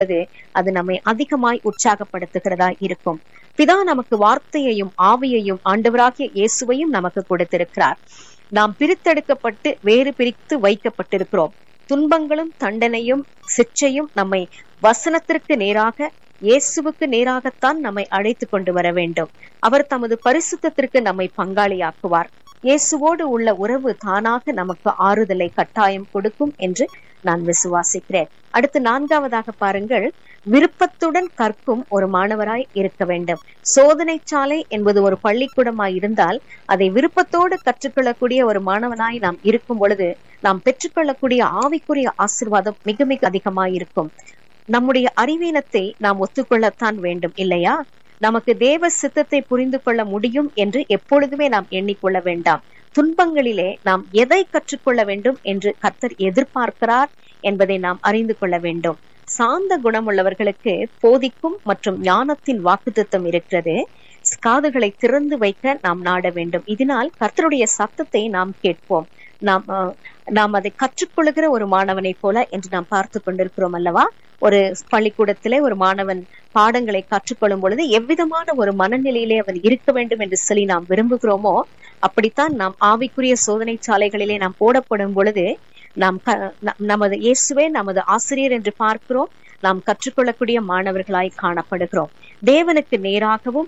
பொழுது அது நம்மை அதிகமாய் உற்சாகப்படுத்துகிறதா இருக்கும் பிதா நமக்கு வார்த்தையையும் ஆவியையும் ஆண்டவராகிய இயேசுவையும் நமக்கு கொடுத்திருக்கிறார் நாம் பிரித்தெடுக்கப்பட்டு வேறு பிரித்து வைக்கப்பட்டிருக்கிறோம் துன்பங்களும் தண்டனையும் சிற்சையும் நம்மை வசனத்திற்கு நேராக இயேசுவுக்கு நேராகத்தான் நம்மை அழைத்து கொண்டு வர வேண்டும் அவர் தமது பரிசுத்தத்திற்கு நம்மை பங்காளியாக்குவார் இயேசுவோடு உள்ள உறவு தானாக நமக்கு ஆறுதலை கட்டாயம் கொடுக்கும் என்று நான் விசுவாசிக்கிறேன் அடுத்து நான்காவதாக பாருங்கள் விருப்பத்துடன் கற்கும் ஒரு மாணவராய் இருக்க வேண்டும் சோதனை சாலை என்பது ஒரு பள்ளிக்கூடமாய் இருந்தால் அதை விருப்பத்தோடு கற்றுக்கொள்ளக்கூடிய ஒரு மாணவனாய் நாம் இருக்கும் பொழுது நாம் பெற்றுக்கொள்ளக்கூடிய ஆவிக்குரிய ஆசிர்வாதம் மிக மிக அதிகமாயிருக்கும் நம்முடைய அறிவீனத்தை நாம் ஒத்துக்கொள்ளத்தான் வேண்டும் இல்லையா நமக்கு தேவ சித்தத்தை புரிந்து கொள்ள முடியும் என்று எப்பொழுதுமே நாம் எண்ணிக்கொள்ள வேண்டாம் துன்பங்களிலே நாம் எதை கற்றுக்கொள்ள வேண்டும் என்று கர்த்தர் எதிர்பார்க்கிறார் என்பதை நாம் அறிந்து கொள்ள வேண்டும் சாந்த குணமுள்ளவர்களுக்கு போதிக்கும் மற்றும் ஞானத்தின் வாக்குத்தத்தம் இருக்கிறது காதுகளை திறந்து வைக்க நாம் நாட வேண்டும் இதனால் கர்த்தருடைய சத்தத்தை நாம் கேட்போம் நாம் நாம் அதை கற்றுக்கொள்கிற ஒரு மாணவனை போல என்று நாம் பார்த்து கொண்டிருக்கிறோம் அல்லவா ஒரு பள்ளிக்கூடத்திலே ஒரு மாணவன் பாடங்களை கற்றுக்கொள்ளும் பொழுது எவ்விதமான ஒரு மனநிலையிலே அவன் இருக்க வேண்டும் என்று சொல்லி நாம் விரும்புகிறோமோ அப்படித்தான் நாம் ஆவிக்குரிய சோதனை சாலைகளிலே நாம் போடப்படும் பொழுது நாம் நமது இயேசுவே நமது ஆசிரியர் என்று பார்க்கிறோம் நாம் கற்றுக்கொள்ளக்கூடிய மாணவர்களாய் காணப்படுகிறோம் தேவனுக்கு நேராகவும்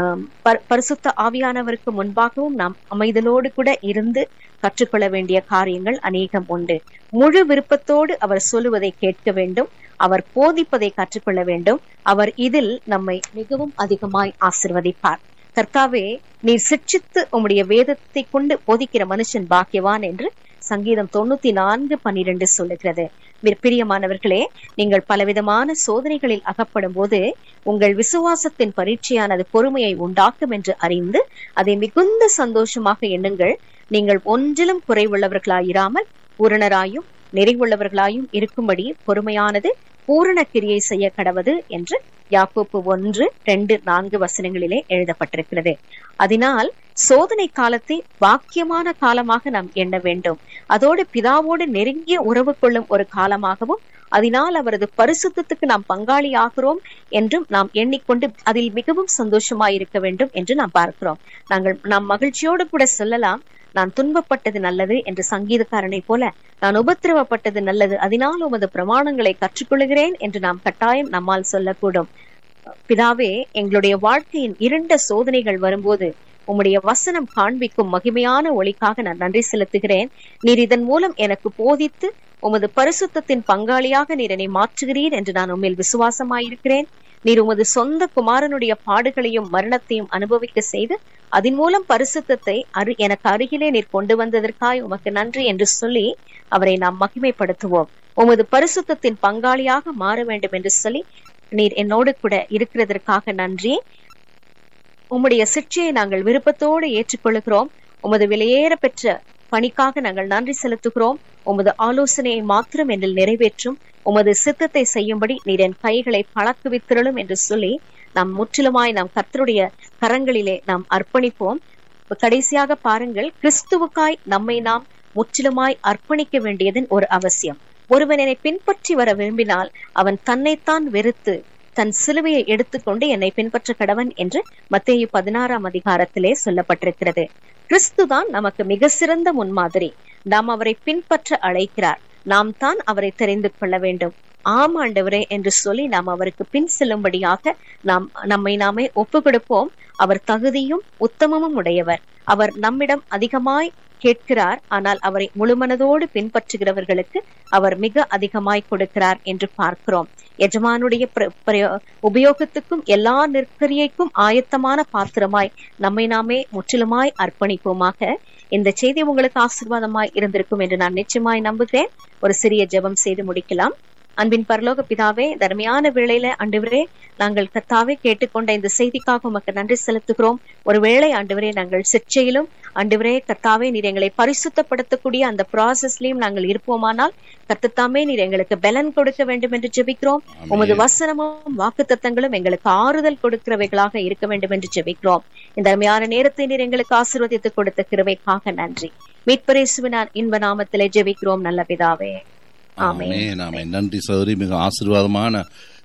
பரிசுத்த ஆவியானவருக்கு முன்பாகவும் நாம் அமைதலோடு கூட இருந்து கற்றுக்கொள்ள வேண்டிய காரியங்கள் அநேகம் உண்டு முழு விருப்பத்தோடு அவர் சொல்லுவதை கேட்க வேண்டும் அவர் போதிப்பதை கற்றுக்கொள்ள வேண்டும் அவர் இதில் நம்மை மிகவும் அதிகமாய் ஆசிர்வதிப்பார் கர்த்தாவே நீர் சிக்ஷித்து உம்முடைய வேதத்தை கொண்டு போதிக்கிற மனுஷன் பாக்கியவான் என்று சங்கீதம் தொண்ணூத்தி நான்கு பன்னிரண்டு சொல்லுகிறது பிரியமானவர்களே நீங்கள் பலவிதமான சோதனைகளில் அகப்படும் போது உங்கள் விசுவாசத்தின் பரீட்சையானது பொறுமையை உண்டாக்கும் என்று அறிந்து அதை மிகுந்த சந்தோஷமாக எண்ணுங்கள் நீங்கள் ஒன்றிலும் குறைவுள்ளவர்களாயிராமல் பூரணராயும் நிறைவுள்ளவர்களாயும் இருக்கும்படி பொறுமையானது பூரண கிரியை செய்ய கடவது என்று யாக்கோப்பு ஒன்று ரெண்டு நான்கு வசனங்களிலே எழுதப்பட்டிருக்கிறது அதனால் சோதனை காலத்தை பாக்கியமான காலமாக நாம் எண்ண வேண்டும் அதோடு பிதாவோடு நெருங்கிய உறவு கொள்ளும் ஒரு காலமாகவும் அதனால் அவரது பரிசுத்தத்துக்கு நாம் பங்காளி ஆகிறோம் என்றும் நாம் எண்ணிக்கொண்டு அதில் மிகவும் சந்தோஷமாய் இருக்க வேண்டும் என்று நாம் பார்க்கிறோம் நாங்கள் நாம் மகிழ்ச்சியோடு கூட சொல்லலாம் நான் துன்பப்பட்டது நல்லது என்று சங்கீதக்காரனை போல நான் உபத்திரவப்பட்டது நல்லது அதனால் உமது பிரமாணங்களை கற்றுக்கொள்கிறேன் என்று நாம் கட்டாயம் நம்மால் சொல்லக்கூடும் பிதாவே எங்களுடைய வாழ்க்கையின் இருண்ட சோதனைகள் வரும்போது உம்முடைய வசனம் காண்பிக்கும் மகிமையான ஒளிக்காக நான் நன்றி செலுத்துகிறேன் நீர் இதன் மூலம் எனக்கு போதித்து உமது பரிசுத்தத்தின் பங்காளியாக நீர் என்னை மாற்றுகிறீர் என்று நான் உண்மையில் விசுவாசமாயிருக்கிறேன் நீர் உமது சொந்த குமாரனுடைய பாடுகளையும் மரணத்தையும் அனுபவிக்க செய்து அதன் மூலம் பரிசுத்தத்தை அரு எனக்கு அருகிலே நீர் கொண்டு வந்ததற்காய் உமக்கு நன்றி என்று சொல்லி அவரை நாம் மகிமைப்படுத்துவோம் உமது பரிசுத்தத்தின் பங்காளியாக மாற வேண்டும் என்று சொல்லி நீர் என்னோடு கூட இருக்கிறதற்காக நன்றி உம்முடைய சிற்றையை நாங்கள் விருப்பத்தோடு ஏற்றுக்கொள்கிறோம் உமது விலையேற பெற்ற பணிக்காக நாங்கள் நன்றி செலுத்துகிறோம் உமது ஆலோசனையை மாத்திரம் என்னில் நிறைவேற்றும் உமது சித்தத்தை செய்யும்படி நீர் என் கைகளை பழக்குவித்திரளும் என்று சொல்லி நாம் முற்றிலுமாய் நாம் கர்த்தருடைய கரங்களிலே நாம் அர்ப்பணிப்போம் கடைசியாக பாருங்கள் கிறிஸ்துவுக்காய் நம்மை நாம் முற்றிலுமாய் அர்ப்பணிக்க வேண்டியதன் ஒரு அவசியம் ஒருவன் என்னை பின்பற்றி வர விரும்பினால் அவன் தன்னைத்தான் வெறுத்து தன் சிலுவையை எடுத்துக்கொண்டு என்னை பின்பற்ற கடவன் என்று மத்தேயு பதினாறாம் அதிகாரத்திலே சொல்லப்பட்டிருக்கிறது கிறிஸ்துதான் நமக்கு மிக சிறந்த முன்மாதிரி நாம் அவரை பின்பற்ற அழைக்கிறார் நாம் தான் அவரை தெரிந்து கொள்ள வேண்டும் ஆம் ஆண்டவரே என்று சொல்லி நாம் அவருக்கு பின் செல்லும்படியாக நாம் நம்மை நாமே ஒப்பு கொடுப்போம் அவர் தகுதியும் உத்தமமும் உடையவர் அவர் நம்மிடம் அதிகமாய் கேட்கிறார் ஆனால் அவரை முழுமனதோடு பின்பற்றுகிறவர்களுக்கு அவர் மிக அதிகமாய் கொடுக்கிறார் என்று பார்க்கிறோம் எஜமானுடைய உபயோகத்துக்கும் எல்லா நெற்கரியைக்கும் ஆயத்தமான பாத்திரமாய் நம்மை நாமே முற்றிலுமாய் அர்ப்பணிப்போமாக இந்த செய்தி உங்களுக்கு ஆசிர்வாதமாய் இருந்திருக்கும் என்று நான் நிச்சயமாய் நம்புகிறேன் ஒரு சிறிய ஜெபம் செய்து முடிக்கலாம் அன்பின் பரலோக பிதாவே தர்மையான வேளையில ஆண்டவரே நாங்கள் கத்தாவே கேட்டுக்கொண்ட இந்த செய்திக்காக உமக்கு நன்றி செலுத்துகிறோம் ஒருவேளை ஆண்டவரே நாங்கள் சிற்சையிலும் ஆண்டவரே கத்தாவே நீர் எங்களை பரிசுத்தப்படுத்தக்கூடிய அந்த ப்ராசஸ்லயும் நாங்கள் இருப்போமானால் கத்தத்தாமே நீர் எங்களுக்கு பலன் கொடுக்க வேண்டும் என்று ஜெபிக்கிறோம் உமது வசனமும் வாக்கு தத்தங்களும் எங்களுக்கு ஆறுதல் கொடுக்கிறவைகளாக இருக்க வேண்டும் என்று ஜெபிக்கிறோம் இந்த அருமையான நேரத்தை நீர் எங்களுக்கு ஆசீர்வதித்து கொடுத்த கிருவைக்காக நன்றி மீட்பரேசுவினான் இன்ப நாமத்திலே ஜெபிக்கிறோம் நல்ல பிதாவே ஆமே நாமே நன்றி சௌரி மிக ஆசீர்வாதமான